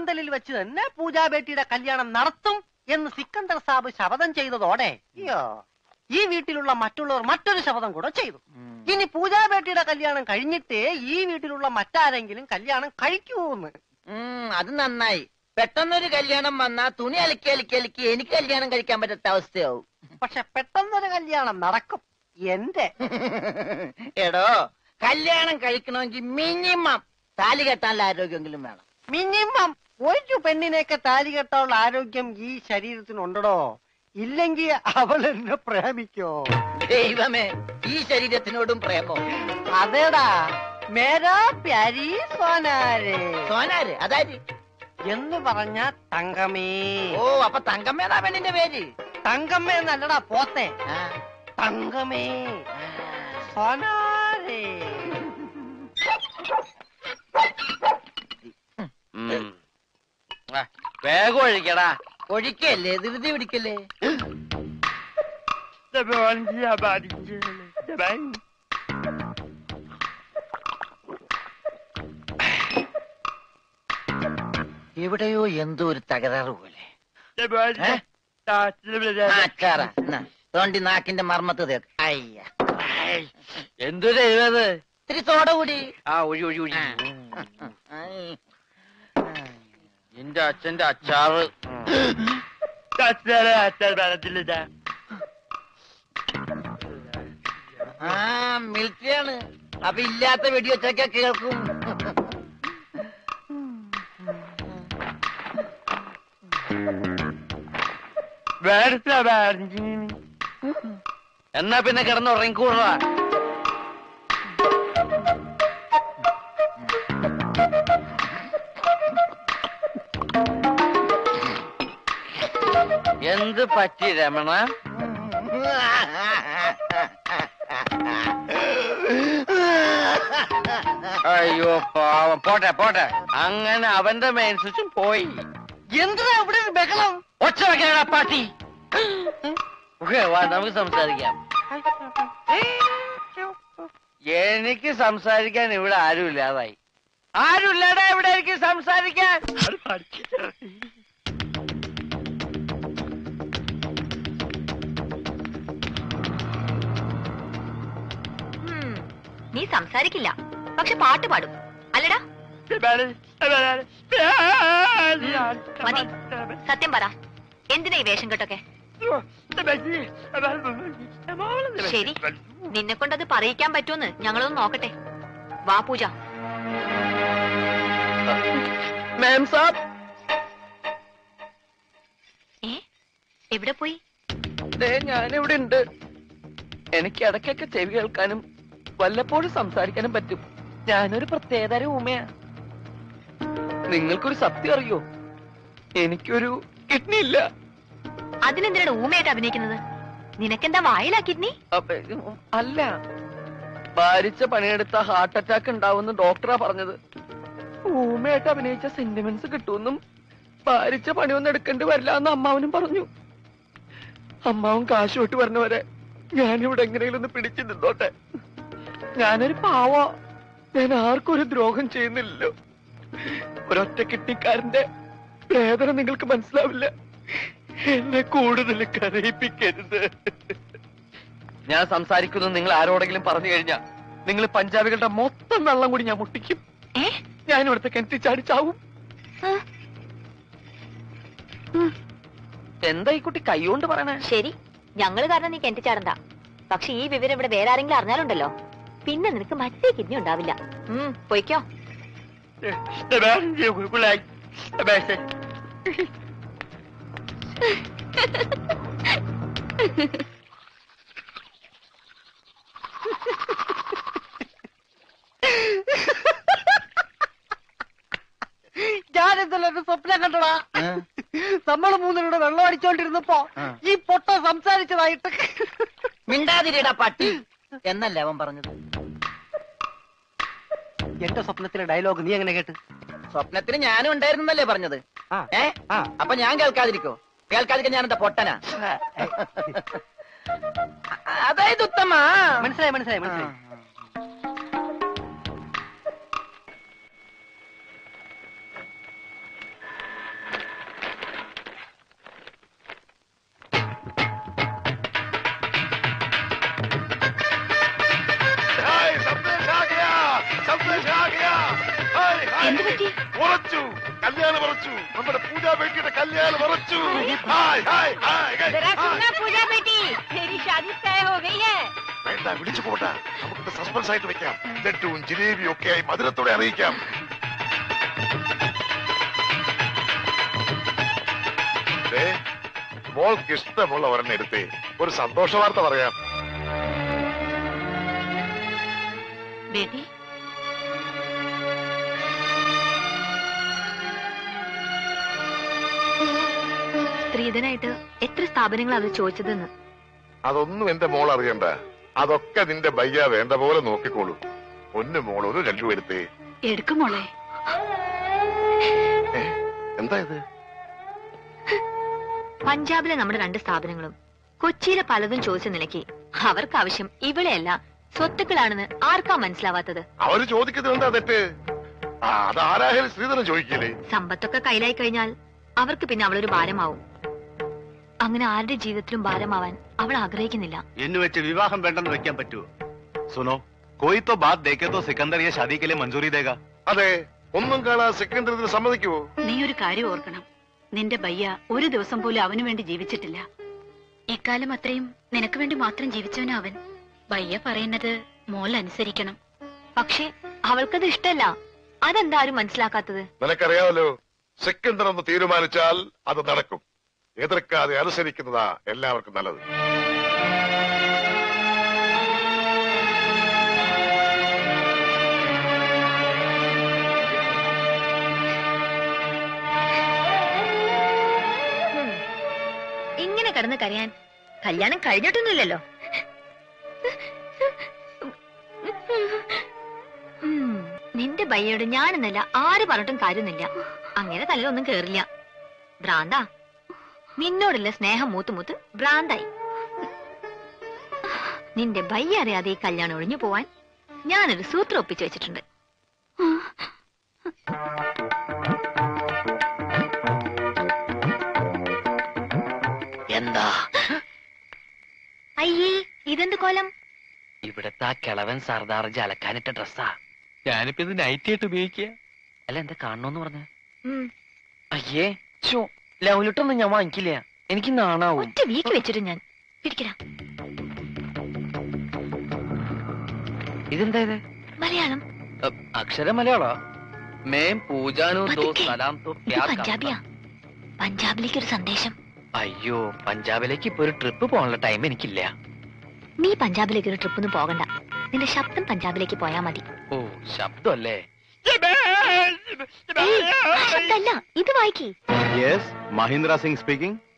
പൂപ്പന്തലിൽ വെച്ച് തന്നെ പൂജാബേട്ടിയുടെ കല്യാണം നടത്തും എന്ന് സിക്കന്ദർ സാബ് ശപഥം ചെയ്തതോടെ അയ്യോ ഈ വീട്ടിലുള്ള മറ്റുള്ളവർ മറ്റൊരു ശപഥം കൂടെ ചെയ്തു ഇനി പൂജാബേട്ടിയുടെ കല്യാണം കഴിഞ്ഞിട്ടേ ഈ വീട്ടിലുള്ള മറ്റാരെങ്കിലും കല്യാണം കഴിക്കൂന്ന് ഉം, അത് നന്നായി പെട്ടെന്നൊരു കല്യാണം വന്നാ തുണി അലക്കി അലക്കി അലക്കി എനിക്ക് കല്യാണം കഴിക്കാൻ പറ്റാത്ത അവസ്ഥയാവും പക്ഷെ പെട്ടെന്നൊരു കല്യാണം നടക്കും എന്റെ എടോ കല്യാണം കഴിക്കണമെങ്കിൽ മിനിമം താലി കെട്ടാനുള്ള ആരോഗ്യമെങ്കിലും വേണം മിനിമം ഒരു പെണ്ണിനെയൊക്കെ താലി കെട്ടാനുള്ള ആരോഗ്യം ഈ ശരീരത്തിനുണ്ടോ ഇല്ലെങ്കിൽ അവൾ എന്നെ പ്രേമിക്കോ ദൈവമേ ഈ ശരീരത്തിനോടും പ്രേമോ അതേടാ മേരാ പ്യാരി സോനാരെ സോനാര് അതായത് എന്ന് പറഞ്ഞ തങ്കമേ ഓ അപ്പൊ തങ്കമ്മേതാ പെണ്ണിന്റെ പേര് തങ്കമ്മ എന്നല്ലടാ പോത്തെ ആ, തങ്കമേ ആ. സോനാരെ വേഗം ഒഴിക്കടാ ഒഴിക്കല്ലേ ധൃതി പിടിക്കല്ലേ എവിടെയോ എന്തോ ഒരു തകരാറ് പോലെ ഏ? ആ, അച്ചാറാ. എന്നാ, തോണ്ടി നാക്കിന്റെ മർമ്മത്ത് തേക്ക് അയ്യ എന്തൊരു എഴുത് ഇത്തിരി സോഡ കൂടി ആ ഒഴി ഒഴി ഒഴി ആ. ഐ. എന്റെ അച്ഛന്റെ അച്ചാറ് ആ മിലിറ്ററിയാണ് അപ്പൊ ഇല്ലാത്ത വെടിവെച്ചൊക്കെ കേൾക്കും എന്നാ പിന്നെ കിടന്ന് ഉറങ്ങിക്കൂടാ എന്ത് പറ്റി രമണ അയ്യോ പാവം പോട്ടെ പോട്ടെ അങ്ങനെ അവന്റെ മെയിൻ സ്വിച്ചും പോയി എന്തിനാ ഇവിടെ ഒരു ബഹളം ഒച്ച വെക്കണ പാട്ടി ഓക്കേ, വാ നമുക്ക് സംസാരിക്കാം എനിക്ക് സംസാരിക്കാൻ ഇവിടെ ആരുമില്ലാതായി ആരുമില്ലടാ ഇവിടെ എനിക്ക് സംസാരിക്കാൻ ഉം, നീ സംസാരിക്കില്ല പക്ഷെ പാട്ട് പാടും അല്ലടാ മതി സത്യം പറ എന്തിനാ ഈ വേഷം കെട്ടൊക്കെ ശരി നിന്നെ കൊണ്ടത് പറയിക്കാൻ പറ്റുമെന്ന് ഞങ്ങളൊന്ന് നോക്കട്ടെ വാ പൂജ മാം സാബ് ഏ എവിടെ പോയി ദേ ഞാനിവിടെ ഉണ്ട് എനിക്ക് ഇടയ്ക്കൊക്കെ ചെവി കേൾക്കാനും വല്ലപ്പോഴും സംസാരിക്കാനും പറ്റും ഞാനൊരു പ്രത്യേകതരം ഊമയാ നിങ്ങൾക്കൊരു സത്യം അറിയോ എനിക്കൊരു കിഡ്നി ഇല്ല അതിനെന്തിനാണ് ഊമയായിട്ട് അഭിനയിക്കുന്നത് നിനക്കെന്താ വായിലാ കിഡ്നി അപ്പൊ, ഉം, അല്ല ഭാരിച്ച പണിയെടുത്ത ഹാർട്ട് അറ്റാക്ക് ഉണ്ടാവുമെന്ന് ഡോക്ടറാ പറഞ്ഞത് ഊമയായിട്ട് അഭിനയിച്ച സെന്റിമെന്റ്സ് കിട്ടുമെന്നും ഭാരിച്ച പണിയൊന്നും എടുക്കേണ്ടി വരില്ല എന്ന് അമ്മാവനും പറഞ്ഞു അമ്മാവൻ കാശ് വിട്ട് പറഞ്ഞവരെ ഞാനിവിടെ എങ്ങനെയെങ്കിലും ഒന്ന് പിടിച്ചു നിന്നോട്ടെ ഞാനൊരു പാവ ഞാൻ ആർക്കും ഒരു ദ്രോഹം ചെയ്യുന്നില്ലല്ലോ ഒരൊറ്റ കിട്ടിക്കാരന്റെ വേദന നിങ്ങൾക്ക് മനസ്സിലാവില്ല എന്നെ കൂടുതൽ കരയിപ്പിക്കരുത് ഞാൻ സംസാരിക്കുന്നത് നിങ്ങൾ ആരോടെങ്കിലും പറഞ്ഞു കഴിഞ്ഞാൽ നിങ്ങൾ പഞ്ചാബികളുടെ മൊത്തം വെള്ളം കൂടി ഞാൻ മുട്ടിക്കും ഏ ഞാൻ ഇവിടുത്തെ കിണറ്റി ചാടി ചാവും ആ, എന്താ ഈ കുട്ടി കൈകൊണ്ട് പറയണേ ശരി ഞങ്ങള് കാരണം നീ കിണറ്റി ചാടണ്ട പക്ഷെ ഈ വിവരം ഇവിടെ വേറെ ആരെങ്കിലും അറിഞ്ഞാലുണ്ടല്ലോ പിന്നെ നിനക്ക് മറ്റേ കിഡ്നി ഉണ്ടാവില്ല ഉം പൊയ്ക്കോ ഞാനെന്തല്ലോ ഒരു സ്വപ്നം കണ്ടടാ നമ്മൾ മൂന്നിലൂടെ വെള്ളം അടിച്ചോണ്ടിരുന്നപ്പോ ആ. ഈ പൊട്ട സംസാരിച്ചതായിട്ട് മിണ്ടാതിരിടാ പട്ടി എന്നല്ലേ അവൻ പറഞ്ഞത് എന്റെ സ്വപ്നത്തിലെ ഡയലോഗ് നീ എങ്ങനെ കേട്ട് സ്വപ്നത്തിന് ഞാനും ഉണ്ടായിരുന്നല്ലേ പറഞ്ഞത് ആ. ഏ ആ. അപ്പൊ ഞാൻ കേൾക്കാതിരിക്കോ കേൾക്കാതിരിക്കാൻ ഞാൻ എന്താ പൊട്ടനാ അതായത് ഉത്തമ മനസ്സിലായി മനസ്സിലായി മനസ്സിലായി ഉറച്ചു കല്യാണം ഉറച്ചു നമ്മുടെ പൂജാ ബേട്ടിയുടെ കല്യാണം ഉറച്ചു ഹായ് ഹായ് ഹായ് ഹായ് ഹായ്. പൂജാ ബേട്ടി मेरी शादी तय हो गई है വേണ്ട വിളിച്ചു പോട്ട നമുക്കിത് സസ്പെൻസ് ആയിട്ട് വെക്കാം ലഡുവും ജിലേബിയും ഒക്കെ ആയി മധുരത്തോടെ അറിയിക്കാം ദേ, മോൾക്ക് ഇഷ്ടമുള്ള ഒരെണ്ണം എടുത്തേ ഒരു സന്തോഷ വാർത്ത പറയാം बेटी സ്ത്രീധനായിട്ട് എത്ര സ്ഥാപനങ്ങൾ അത് ചോദിച്ചതെന്ന് അതൊന്നും എന്റെ മോൾ അറിയണ്ട അതൊക്കെ നിന്റെ ബയ്യ വേണ്ട പോലെ നോക്കിക്കോളൂ ഒന്ന് മോൾ ഒരു ലഡു എടുത്തേ എടുക്കുമോളെ ഏ, എന്താ ഇത് പഞ്ചാബിലെ നമ്മുടെ രണ്ട് സ്ഥാപനങ്ങളും കൊച്ചിയിലെ പലതും ചോദിച്ച നിലയ്ക്ക് അവർക്ക് ആവശ്യം ഇവിടെയല്ല സ്വത്തുക്കളാണെന്ന് ആർക്കാ മനസ്സിലാവാത്തത് അവര് ചോദിക്കുന്നത് എന്താ തെറ്റ് ആ അത് ആരായാലും ശ്രീധരൻ ചോദിക്കില്ലേ സമ്പത്തൊക്കെ കയ്യിലായി കഴിഞ്ഞാൽ അവർക്ക് പിന്നെ അവളൊരു ഭാരമാവും അങ്ങനെ ആരുടെ ജീവിതത്തിലും ഭാരമാവാൻ അവൾ ആഗ്രഹിക്കുന്നില്ല എന്ന് വെച്ച് വിവാഹം വേണ്ടെന്ന് വെക്കാൻ പറ്റുമോ സുനോ कोई तो बात देखे तो सिकंदर ये शादी के लिए मंजूरी देगा അതെ ഒന്നും കാണാൻ സെക്കൻഡറി സമ്മതിക്കുവോ നീ ഒരു കാര്യം ഓർക്കണം നിന്റെ ബയ്യ ഒരു ദിവസം പോലും അവനു വേണ്ടി ജീവിച്ചിട്ടില്ല എക്കാലം അത്രയും നിനക്ക് വേണ്ടി മാത്രം ജീവിച്ചവനാ അവൻ ബയ്യ പറയുന്നത് മോൾ അനുസരിക്കണം പക്ഷേ അവൾക്കത് ഇഷ്ടല്ല അതെന്താ ആരും മനസ്സിലാക്കാത്തത് നിനക്കറിയാമല്ലോ സെക്കൻഡർ ഒന്ന് തീരുമാനിച്ചാൽ അത് നടക്കും എതിർക്കാതെ അനുസരിക്കുന്നതാ എല്ലാവർക്കും നല്ലത് ഹും. ഇങ്ങനെ കിടന്ന് കരയാൻ കല്യാണം കഴിഞ്ഞിട്ടൊന്നുമില്ലല്ലോ ഉം, നിന്റെ ബയ്യോട് ഞാനെന്നല്ല ആര് പറഞ്ഞിട്ടും കാര്യമൊന്നുമില്ല അങ്ങനെ തലയിലൊന്നും കേറില്ല ഭ്രാന്താ നിന്നോടുള്ള സ്നേഹം മൂത്ത് മൂത്ത് ഭ്രാന്തായി നിന്റെ ബയ്യ അറിയാതെ ഈ കല്യാണം ഒഴിഞ്ഞു പോവാൻ ഞാനൊരു സൂത്രം ഒപ്പിച്ചു വെച്ചിട്ടുണ്ട് എന്താ അയ്യേ ഇതെന്ത് കോലം ഇവിടത്തെ ആ കിളവൻ സർദാർ അലക്കാനിട്ട ഡ്രസ്സാ ഞാനിപ്പോ ഇത് നൈറ്റ് ആയിട്ട് ഉപയോഗിക്കുക അല്ല എന്താ കാണണോന്ന് പറഞ്ഞ ഉം, അയ്യേ ചോ ലൗലിട്ടൊന്നും ഞാൻ വാങ്ങിക്കില്ല എനിക്ക് നാണാവും ഒറ്റ വീക്ക് വെച്ചിട്ട് ഞാൻ പിടിക്കടാ ഇതെന്താ ഇത് മലയാളം അ, അക്ഷരം മലയാളോ മേം പൂജാനു ദോ പതുക്കെ. സലാം തോ ഇത് ക്യാ പഞ്ചാബിയാ പഞ്ചാബിലേക്ക് ഒരു സന്ദേശം അയ്യോ പഞ്ചാബിലേക്ക് ഇപ്പൊ ഒരു ട്രിപ്പ് പോകാനുള്ള ടൈം എനിക്കില്ല നീ പഞ്ചാബിലേക്ക് ഒരു ട്രിപ്പ് ഒന്നും പോകണ്ട നിന്റെ ശബ്ദം പഞ്ചാബിലേക്ക് പോയാ മതി ഓ ശബ്ദമല്ലേ ഏയ്, ആ ശബ്ദമല്ല ഇത് വായിക്കേ यस महिंद्रा सिंह स्पीकिंग